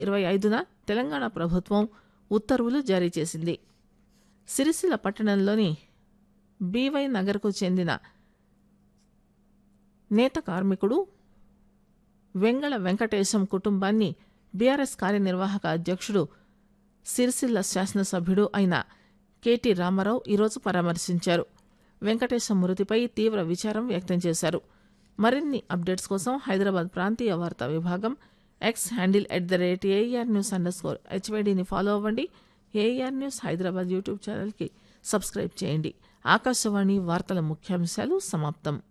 ఇరవై ఐదున తెలంగాణ ప్రభుత్వం ఉత్తర్వులు జారీ చేసింది సిరిసిల్ల పట్టణంలోని బీవై నగర్కు చెందిన నేత కార్మికుడు వెంగళ వెంకటేశం కుటుంబాన్ని బీఆర్ఎస్ కార్యనిర్వాహక అధ్యక్షుడు సిరిసిల్ల శాసనసభ్యుడు అయిన కెటి రామారావు ఈరోజు పరామర్శించారు వెంకటేశం మృతిపై తీవ్ర విచారం వ్యక్తం చేశారు మరిన్ని అప్డేట్స్ కోసం హైదరాబాద్ ప్రాంతీయ వార్తా విభాగం X handle at the rate AR news underscore హెచ్వైడీని ఫాలో అవ్వండి ఏఆర్ న్యూస్ హైదరాబాద్ యూట్యూబ్ ఛానల్కి సబ్స్క్రైబ్ చేయండి ఆకాశవాణి వార్తల ముఖ్యాంశాలు సమాప్తం